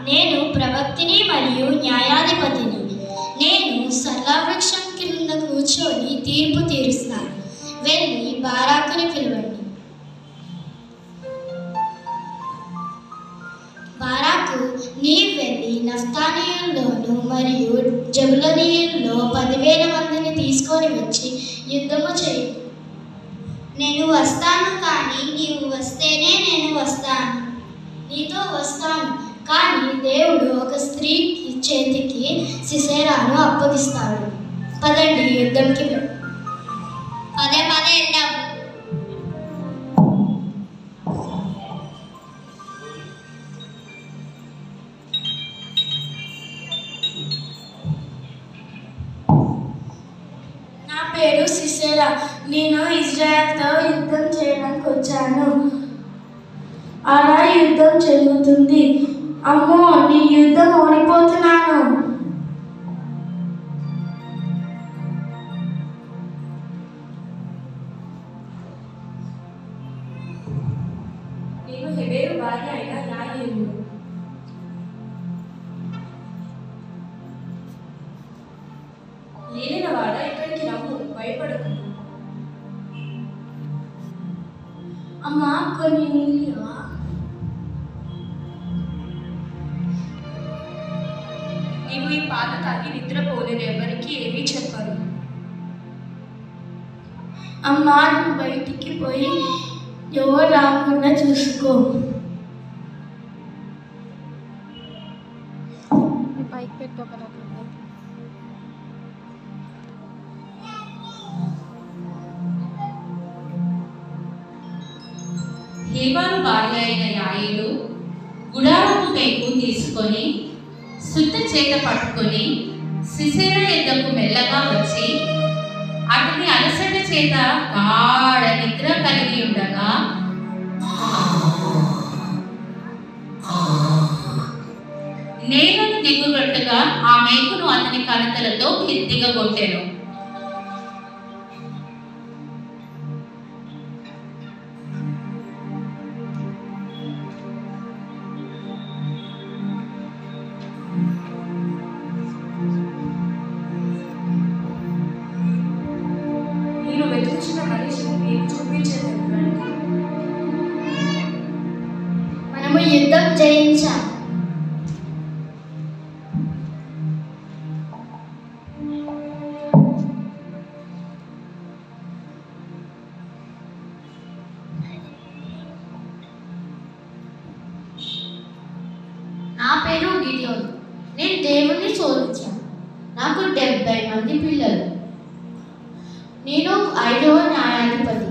నేను ప్రవక్తిని మరియు న్యాయాధిపతిని నేను సరళవృక్షం కింద కూర్చొని తీర్పు తీరుస్తాను వెళ్ళి బారాకుని పిలవండి బారాకు నీవు వెళ్ళి నఫ్తానీయుల్లోను మరియు జబులనీయుల్లో పదివేల మందిని తీసుకొని వచ్చి యుద్ధము చేయి నేను వస్తాను కానీ నీవు వస్తేనే నేను వస్తాను నీతో వస్తాను కానీ దేవుడు ఒక స్త్రీ చేతికి సిసేరాను అప్పగిస్తాడు పదండి యుద్ధంకి వె- పదే పదే వెళ్దాం నా పేరు సిసేరా నేను ఇజ్రాయెల్తో యుద్ధం చేయడానికి వచ్చాను అలా యుద్ధం జరుగుతుంది అమ్మో నీ యుద్ధం ఓడిపోతున్నాను నేను హెబేరు భార్య అయిన యాయేలు ఏలిన వాడ ఇక్కడికి రమ్ము భయపడకు అమ్మా కొన్ని నీళ్ళు నీవు ఈ పాత తాగి నిద్రపోలేదు ఎవరికి ఏమీ చెప్పరు అమ్మా నువ్వు బయటికి పోయి ఎవరు రాకుండా చూసుకో పైకి పెట్టు ఒక రకంగా హేమాను భార్య అయిన యాయేలు గుడారపు మేకు తీసుకొని సుత్త చేత పట్టుకొని సిసేర ఎద్దకు మెల్లగా వచ్చి అతని అలసట చేత గాఢ నిద్ర కలిగి ఉండగా నేలను దిగుగట్టుగా ఆ మేకును అతని కణతలతో గట్టిగా కొట్టెను నేను వెతుకుచిన మనిషిని నేను చూపించేది మనము యుద్ధం జయించాం నా పేరు గిడియోన్ నేను దేవుణ్ణి శోధించాను నాకు డెబ్బై మంది పిల్లలు నేను ఐదవ న్యాయాధిపతి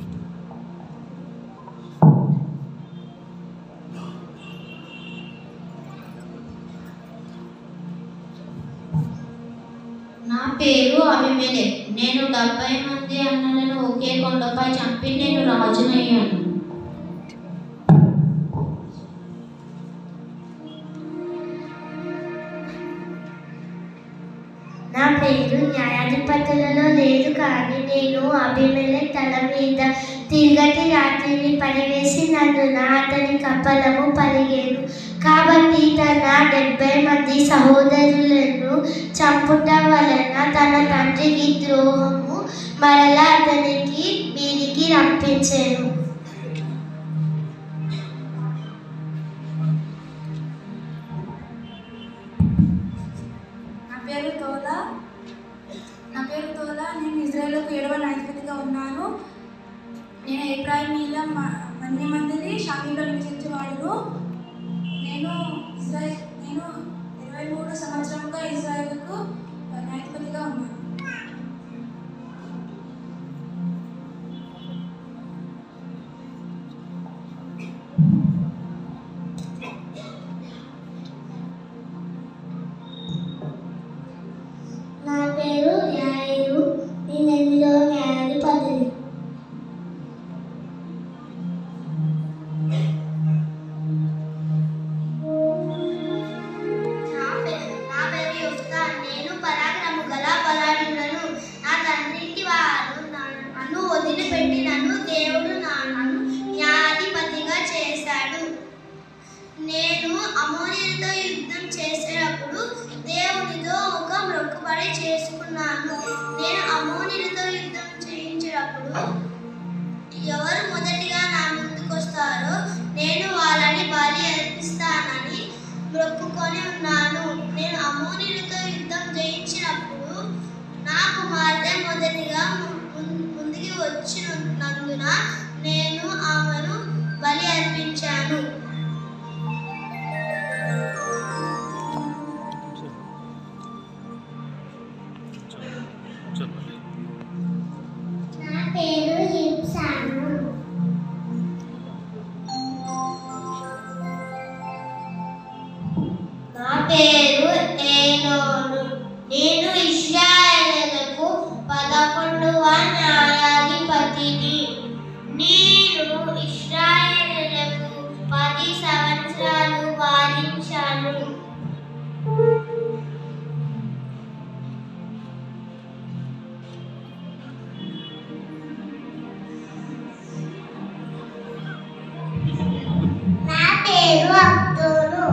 నా పేరు అభిమేలే నేను డెబ్బై మంది అన్నలను ఒకే కొండపై చంపి నేను రాజునయ్యాను నా పేరు న్యాయాధిపతులలో లేదు కానీ నేను అభిమేలే తల మీద తిరగటి రాత్రిని పడివేసినందున అతని కప్పలము పలిగేను కాబట్టి తన డెబ్బై మంది సహోదరులను చంపుట వలన తన తండ్రికి ద్రోహము మరలా అతనికి వీరికి రప్పించాను నా పేరు తోలా నా పేరు తోలా నేను ఇజ్రాయెల్కు ఏడవ నాయకుడిగా ఉన్నాను నేను ఎబ్రాహిమీల మంది మందిని షామీలో నివసించేవాడును నేను ఇజ్రాయెల్ నేను ఇరవై మూడు సంవత్సరంగా ఇజ్రాయెల్కు న్యాయపతిగా ఉన్నాను నా పేరు న్యాయు నేను ఎనిమిదవ న్యాయాధిపతిని నా పేరు నా పేరు యుఫ్తా నేను పరాక్రము గల బలాఢ్యులను నా తండ్రికి వారు నా- నన్ను వదిలిపెట్టి నన్ను దేవుడు నా నన్ను న్యాయాధిపతిగా చేశాడు నేను అమోనియలతో యుద్ధం చేసేటప్పుడు దేవునితో ఒక మొక్కుబడి చేసుకున్నాను నేను అమోనియలతో యుద్ధం చేయించేటప్పుడు ఎవరు మొదటిగా నా ముందుకొస్తారో నేను వాళ్ళని బలి అర్పిస్తానని మొక్కుకొని ఉన్నాను నేను అమోనిలతో యుద్ధం జయించినప్పుడు నా కుమార్తె మొదటిగా ము- ము- ముందుకి వచ్చినందున నేను ఆమెను బలి అర్పించాను నా పేరు హిప్సాను నా పేరు ఏలోను నేను ఇస్రాయేలులకు పదకొండవ న్యాయాధిపతిని నేను ఇస్రాయేలులకు పది సంవత్సరాలు వాదించాను నా పేరు అబ్దులు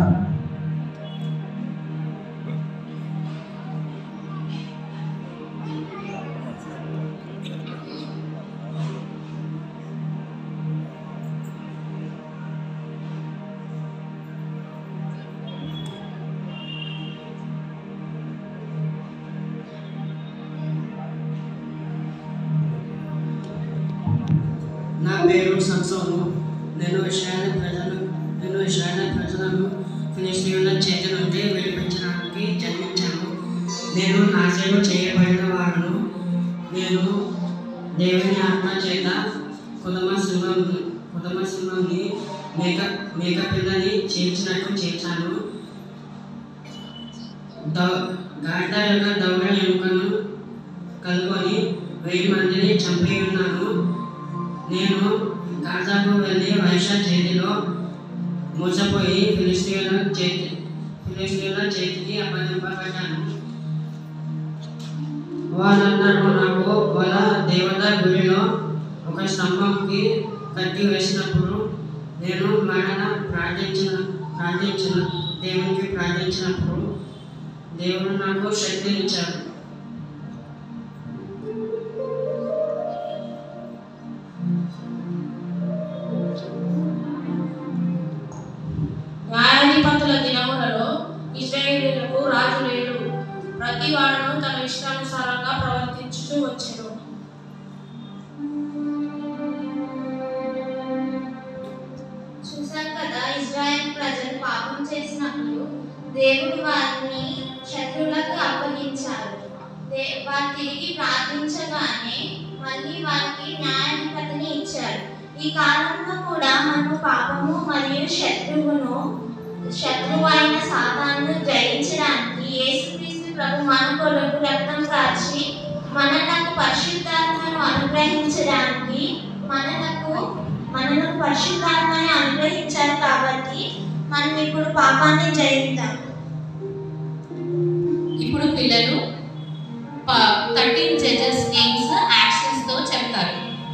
నా పేరు సంసోను నేను ఇస్రాయేల్ ప్రజలు నేను ఇస్రాయేల్ ప్రజలను ఫిలిస్తీన్ల చేతి నుండి విడిపించడానికి జన్మించాను నేను నాశనం చేయబడిన వాడును నేను దేవుని ఆత్మ చేత కుటుంబ సింహం కుటుంబ సింహంని మేక మేక పిల్లని చేర్చినట్టు చేర్చాను దౌ గాడిద యొక్క దౌడ ఎముకను కలుకొని వెయ్యి మందిని చంపి ఉన్నాను నేను గాజాకు వెళ్ళి వైశ్య చేతిలో మోసపోయి ఫిలిస్తీన్ల చేతి ఫిలిస్తీన్ల చేతికి అప్పగింపబడ్డాను వాళ్ళందరూ నాకు వాళ్ళ దేవత గుడిలో ఒక స్తంభంకి కట్టి వేసినప్పుడు నేను మరణ ప్రార్థించిన ప్రార్థించిన దేవునికి ప్రార్థించినప్పుడు దేవుడు నాకు శక్తినిచ్చాడు న్యాయాధిపతుల దినములలో ఇజ్రాయేలులకు రాజు లేడు ప్రతి వాడును తన ఇష్టానుసారంగా ప్రవర్తించుతూ వచ్చెను చూసాం కదా ఇజ్రాయెల్ ప్రజలు పాపం చేసినప్పుడు దేవుడు వారిని శత్రువులకు అప్పగించారు దే- వారు తిరిగి ప్రార్థించగానే మళ్ళీ వారికి న్యాయాధిపతిని ఇచ్చారు ఈ కాలంలో కూడా మనము పాపము మరియు శత్రువును శత్రువు అయిన సాతాను జయించడానికి యేసుక్రీస్తు ప్రభు మన కొరకు రక్తం కాచి మనలకు పరిశుద్ధాత్మను అనుగ్రహించడానికి మనలకు మనకు పరిశుద్ధాత్మని అనుగ్రహించారు కాబట్టి మనం ఇప్పుడు పాపాన్ని జయిద్దాం ఇప్పుడు పిల్లలు థర్టీన్ జడ్జెస్ నేమ్స్ యాక్షన్స్ తో చెప్తారు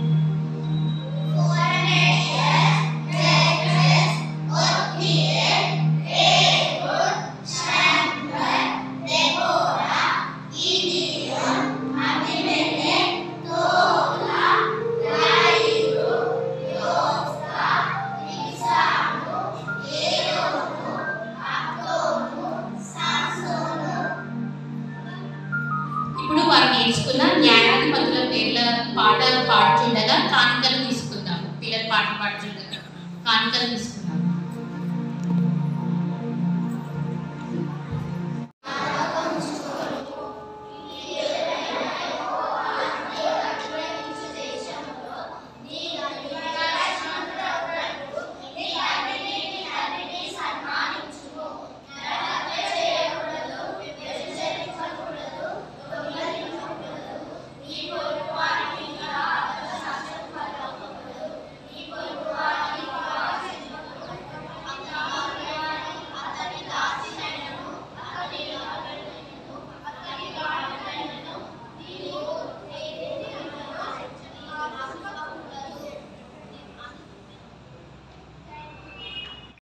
ఇప్పుడు వారు నేర్చుకున్న న్యాయాధిపతుల పేర్ల పాట పాడుతుండగా కానుకలు తీసుకుందాం పిల్లలు పాట పాడుతుండగా కానుకలు తీసుకుందాం